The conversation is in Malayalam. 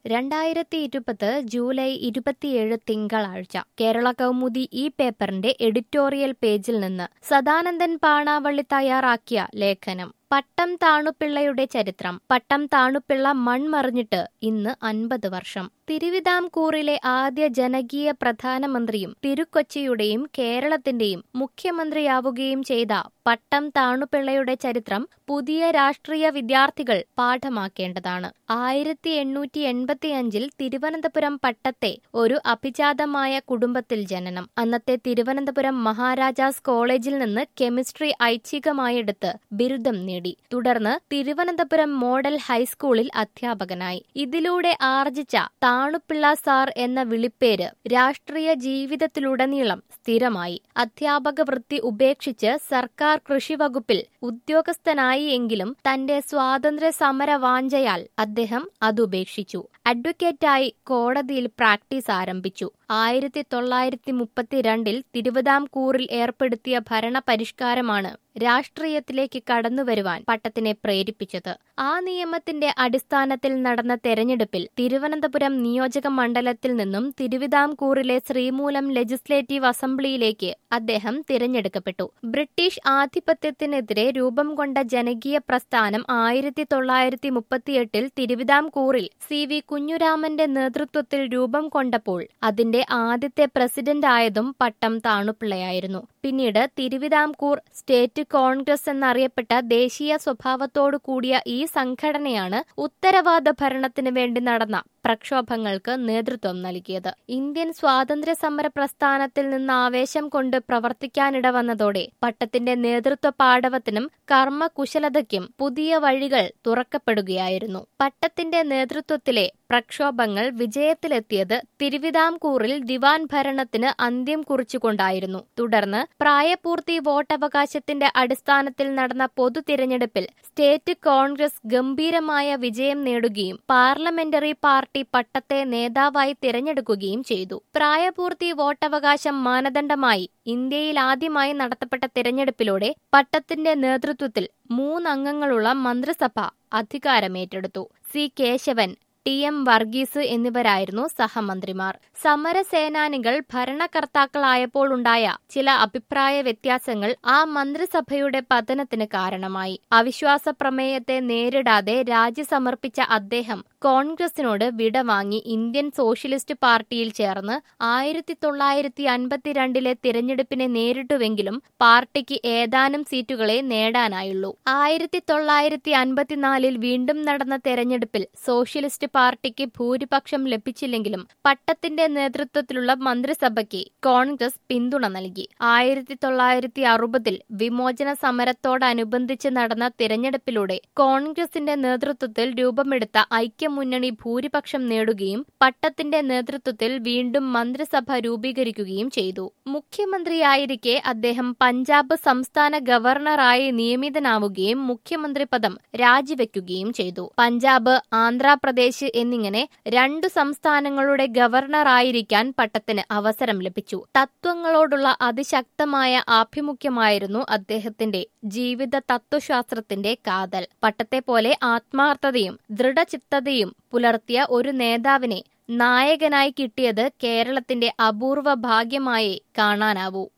രണ്ടായിരത്തി ഇരുപത് ജൂലൈ ഇരുപത്തിയേഴ് തിങ്കളാഴ്ച കേരള കൗമുദി ഈ പേപ്പറിന്റെ എഡിറ്റോറിയൽ പേജിൽ നിന്ന് സദാനന്ദൻ പാണാവള്ളി തയ്യാറാക്കിയ ലേഖനം പട്ടം താണുപിള്ളയുടെ ചരിത്രം പട്ടം താണുപിള്ള മൺമറിഞ്ഞിട്ട് ഇന്ന് അൻപത് വർഷം തിരുവിതാംകൂറിലെ ആദ്യ ജനകീയ പ്രധാനമന്ത്രിയും തിരുക്കൊച്ചിയുടെയും കേരളത്തിന്റെയും മുഖ്യമന്ത്രിയാവുകയും ചെയ്ത പട്ടം താണുപിള്ളയുടെ ചരിത്രം പുതിയ രാഷ്ട്രീയ വിദ്യാർത്ഥികൾ പാഠമാക്കേണ്ടതാണ് ആയിരത്തി എണ്ണൂറ്റി എൺപത്തിയഞ്ചിൽ തിരുവനന്തപുരം പട്ടത്തെ ഒരു അഭിജാതമായ കുടുംബത്തിൽ ജനനം അന്നത്തെ തിരുവനന്തപുരം മഹാരാജാസ് കോളേജിൽ നിന്ന് കെമിസ്ട്രി ഐച്ഛികമായെടുത്ത് ബിരുദം നേടി തുടർന്ന് തിരുവനന്തപുരം മോഡൽ ഹൈസ്കൂളിൽ അധ്യാപകനായി ഇതിലൂടെ ആർജിച്ച താണുപിള്ള സാർ എന്ന വിളിപ്പേര് രാഷ്ട്രീയ ജീവിതത്തിലുടനീളം സ്ഥിരമായി അധ്യാപക വൃത്തി ഉപേക്ഷിച്ച് സർക്കാർ കൃഷി വകുപ്പിൽ ഉദ്യോഗസ്ഥനായി എങ്കിലും തന്റെ സ്വാതന്ത്ര്യ സമര വാഞ്ചയാൽ അദ്ദേഹം അതുപേക്ഷിച്ചു അഡ്വക്കേറ്റായി കോടതിയിൽ പ്രാക്ടീസ് ആരംഭിച്ചു ആയിരത്തി തൊള്ളായിരത്തി മുപ്പത്തിരണ്ടിൽ തിരുവിതാംകൂറിൽ ഏർപ്പെടുത്തിയ ഭരണ പരിഷ്കാരമാണ് രാഷ്ട്രീയത്തിലേക്ക് കടന്നുവരുവാൻ പട്ടത്തിനെ പ്രേരിപ്പിച്ചത് ആ നിയമത്തിന്റെ അടിസ്ഥാനത്തിൽ നടന്ന തെരഞ്ഞെടുപ്പിൽ തിരുവനന്തപുരം നിയോജക മണ്ഡലത്തിൽ നിന്നും തിരുവിതാംകൂറിലെ ശ്രീമൂലം ലെജിസ്ലേറ്റീവ് അസംബ്ലിയിലേക്ക് അദ്ദേഹം തിരഞ്ഞെടുക്കപ്പെട്ടു ബ്രിട്ടീഷ് ആധിപത്യത്തിനെതിരെ രൂപം കൊണ്ട ജനകീയ പ്രസ്ഥാനം ആയിരത്തി തൊള്ളായിരത്തി മുപ്പത്തിയെട്ടിൽ തിരുവിതാംകൂറിൽ സി വി കുഞ്ഞുരാമന്റെ നേതൃത്വത്തിൽ രൂപം കൊണ്ടപ്പോൾ അതിന്റെ ആദ്യത്തെ പ്രസിഡന്റ് ആയതും പട്ടം താണുപിള്ളയായിരുന്നു പിന്നീട് തിരുവിതാംകൂർ സ്റ്റേറ്റ് കോൺഗ്രസ് എന്നറിയപ്പെട്ട ദേശീയ സ്വഭാവത്തോടു കൂടിയ ഈ സംഘടനയാണ് ഉത്തരവാദ ഭരണത്തിന് വേണ്ടി നടന്ന പ്രക്ഷോഭങ്ങൾക്ക് നേതൃത്വം നൽകിയത് ഇന്ത്യൻ സ്വാതന്ത്ര്യ സമര പ്രസ്ഥാനത്തിൽ നിന്ന് ആവേശം കൊണ്ട് പ്രവർത്തിക്കാനിട വന്നതോടെ പട്ടത്തിന്റെ നേതൃത്വ പാടവത്തിനും കർമ്മകുശലതയ്ക്കും പുതിയ വഴികൾ തുറക്കപ്പെടുകയായിരുന്നു പട്ടത്തിന്റെ നേതൃത്വത്തിലെ പ്രക്ഷോഭങ്ങൾ വിജയത്തിലെത്തിയത് തിരുവിതാംകൂറിൽ ദിവാൻ ഭരണത്തിന് അന്ത്യം കുറിച്ചുകൊണ്ടായിരുന്നു തുടർന്ന് പ്രായപൂർത്തി വോട്ടവകാശത്തിന്റെ അടിസ്ഥാനത്തിൽ നടന്ന പൊതു തിരഞ്ഞെടുപ്പിൽ സ്റ്റേറ്റ് കോൺഗ്രസ് ഗംഭീരമായ വിജയം നേടുകയും പാർലമെന്ററി പാർട്ടി പട്ടത്തെ നേതാവായി തിരഞ്ഞെടുക്കുകയും ചെയ്തു പ്രായപൂർത്തി വോട്ടവകാശം മാനദണ്ഡമായി ഇന്ത്യയിൽ ആദ്യമായി നടത്തപ്പെട്ട തിരഞ്ഞെടുപ്പിലൂടെ പട്ടത്തിന്റെ നേതൃത്വത്തിൽ മൂന്നംഗങ്ങളുള്ള മന്ത്രിസഭ അധികാരമേറ്റെടുത്തു C Kesavan T M Varghese എന്നിവരായിരുന്നു സഹമന്ത്രിമാർ സമരസേനാനികൾ ഭരണകർത്താക്കളായപ്പോൾ ഉണ്ടായ ചില അഭിപ്രായ വ്യത്യാസങ്ങൾ ആ മന്ത്രിസഭയുടെ പതനത്തിന് കാരണമായി അവിശ്വാസ പ്രമേയത്തെ നേരിടാതെ രാജി സമർപ്പിച്ച അദ്ദേഹം കോൺഗ്രസിനോട് വിടവാങ്ങി ഇന്ത്യൻ സോഷ്യലിസ്റ്റ് പാർട്ടിയിൽ ചേർന്ന് ആയിരത്തി തൊള്ളായിരത്തി അൻപത്തിരണ്ടിലെ തിരഞ്ഞെടുപ്പിനെ നേരിട്ടുവെങ്കിലും പാർട്ടിക്ക് ഏതാനും സീറ്റുകളെ നേടാനായുള്ളൂ ആയിരത്തി തൊള്ളായിരത്തി അൻപത്തിനാലിൽ വീണ്ടും നടന്ന തെരഞ്ഞെടുപ്പിൽ സോഷ്യലിസ്റ്റ് പാർട്ടിക്ക് ഭൂരിപക്ഷം ലഭിച്ചില്ലെങ്കിലും പട്ടത്തിന്റെ നേതൃത്വത്തിലുള്ള മന്ത്രിസഭയ്ക്ക് കോൺഗ്രസ് പിന്തുണ നൽകി ആയിരത്തി തൊള്ളായിരത്തി അറുപതിൽ വിമോചന സമരത്തോടനുബന്ധിച്ച് നടന്ന തിരഞ്ഞെടുപ്പിലൂടെ കോൺഗ്രസിന്റെ നേതൃത്വത്തിൽ രൂപമെടുത്ത ഐക്യമുന്നണി ഭൂരിപക്ഷം നേടുകയും പട്ടത്തിന്റെ നേതൃത്വത്തിൽ വീണ്ടും മന്ത്രിസഭ രൂപീകരിക്കുകയും ചെയ്തു മുഖ്യമന്ത്രിയായിരിക്കെ അദ്ദേഹം പഞ്ചാബ് സംസ്ഥാന ഗവർണറായി നിയമിതനാവുകയും മുഖ്യമന്ത്രി പദം രാജിവെക്കുകയും ചെയ്തു പഞ്ചാബ് ആന്ധ്രാപ്രദേശ് എന്നിങ്ങനെ രണ്ടു സംസ്ഥാനങ്ങളുടെ ഗവർണറായിരിക്കാൻ പട്ടത്തിന് അവസരം ലഭിച്ചു തത്വങ്ങളോടുള്ള അതിശക്തമായ ആഭിമുഖ്യമായിരുന്നു അദ്ദേഹത്തിന്റെ ജീവിത തത്വശാസ്ത്രത്തിന്റെ കാതൽ പട്ടത്തെ പോലെ ആത്മാർത്ഥതയും ദൃഢചിത്തതയും പുലർത്തിയ ഒരു നേതാവിനെ നായകനായി കിട്ടിയത് കേരളത്തിന്റെ അപൂർവ ഭാഗ്യമായേ കാണാനാവൂ